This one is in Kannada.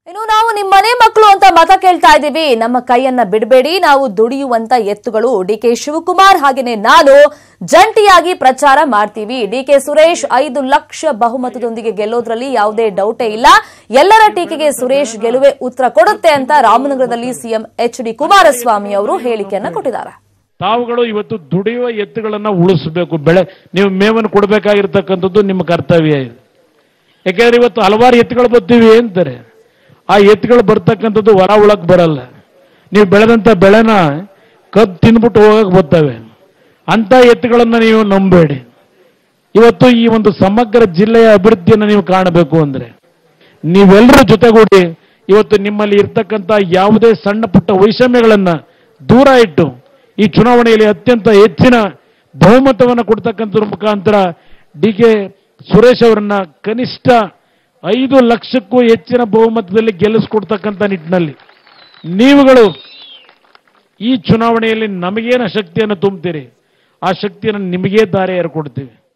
ಇನ್ನು ನಾವು ನಿಮ್ ಮನೆ ಮಕ್ಕಳು ಅಂತ ಮತ ಕೇಳ್ತಾ ಇದ್ದೀವಿ ನಮ್ಮ ಕೈಯನ್ನ ಬಿಡಬೇಡಿ ನಾವು ದುಡಿಯುವಂತ ಎತ್ತುಗಳು ಡಿ ಕೆ ಶಿವಕುಮಾರ್ ಹಾಗೇನೆ ನಾನು ಜಂಟಿಯಾಗಿ ಪ್ರಚಾರ ಮಾಡ್ತೀವಿ ಡಿ ಕೆ ಸುರೇಶ್ ಐದು ಲಕ್ಷ ಬಹುಮತದೊಂದಿಗೆ ಗೆಲ್ಲೋದ್ರಲ್ಲಿ ಯಾವುದೇ ಡೌಟೇ ಇಲ್ಲ ಎಲ್ಲರ ಟೀಕೆಗೆ ಸುರೇಶ್ ಗೆಲುವೆ ಉತ್ತರ ಕೊಡುತ್ತೆ ಅಂತ ರಾಮನಗರದಲ್ಲಿ ಸಿಎಂ ಎಚ್ ಡಿ ಕುಮಾರಸ್ವಾಮಿ ಅವರು ಹೇಳಿಕೆಯನ್ನ ಕೊಟ್ಟಿದ್ದಾರೆ ತಾವುಗಳು ಇವತ್ತು ದುಡಿಯುವ ಎತ್ತುಗಳನ್ನ ಉಳಿಸಬೇಕು ಬೆಳೆ ನೀವು ಮೇವನ್ನು ಕೊಡಬೇಕಾಗಿರ್ತಕ್ಕಂಥದ್ದು ನಿಮ್ಮ ಕರ್ತವ್ಯ ಇದೆ ಯಾಕೆಂದ್ರೆ ಇವತ್ತು ಹಲವಾರು ಎತ್ತುಗಳು ಬರ್ತೀವಿ ಅಂತಾರೆ ಆ ಎತ್ತುಗಳು ಬರ್ತಕ್ಕಂಥದ್ದು ಹೊರ ಉಳಕ್ ಬರಲ್ಲ ನೀವು ಬೆಳೆದಂತ ಬೆಳೆನ ಕದ್ದು ತಿಂದ್ಬಿಟ್ಟು ಹೋಗಕ್ ಬರ್ತವೆ ಅಂತ ಎತ್ತುಗಳನ್ನ ನೀವು ನಂಬೇಡಿ ಇವತ್ತು ಈ ಒಂದು ಸಮಗ್ರ ಜಿಲ್ಲೆಯ ಅಭಿವೃದ್ಧಿಯನ್ನು ನೀವು ಕಾಣಬೇಕು ಅಂದ್ರೆ ನೀವೆಲ್ಲರೂ ಜೊತೆಗೂಡಿ ಇವತ್ತು ನಿಮ್ಮಲ್ಲಿ ಇರ್ತಕ್ಕಂಥ ಯಾವುದೇ ಸಣ್ಣ ಪುಟ್ಟ ವೈಷಮ್ಯಗಳನ್ನ ದೂರ ಇಟ್ಟು ಈ ಚುನಾವಣೆಯಲ್ಲಿ ಅತ್ಯಂತ ಹೆಚ್ಚಿನ ಬಹುಮತವನ್ನು ಕೊಡ್ತಕ್ಕಂಥದ್ರ ಮುಖಾಂತರ ಡಿ ಕೆ ಸುರೇಶ್ ಅವರನ್ನ ಕನಿಷ್ಠ ಐದು ಲಕ್ಷಕ್ಕೂ ಹೆಚ್ಚಿನ ಬಹುಮತದಲ್ಲಿ ಗೆಲ್ಲಿಸ್ಕೊಡ್ತಕ್ಕಂಥ ನಿಟ್ಟಿನಲ್ಲಿ ನೀವುಗಳು ಈ ಚುನಾವಣೆಯಲ್ಲಿ ನಮಗೇನು ಶಕ್ತಿಯನ್ನು ತುಂಬ್ತೀರಿ ಆ ಶಕ್ತಿಯನ್ನು ನಿಮಗೇ ದಾರಿ ಕೊಡ್ತೀವಿ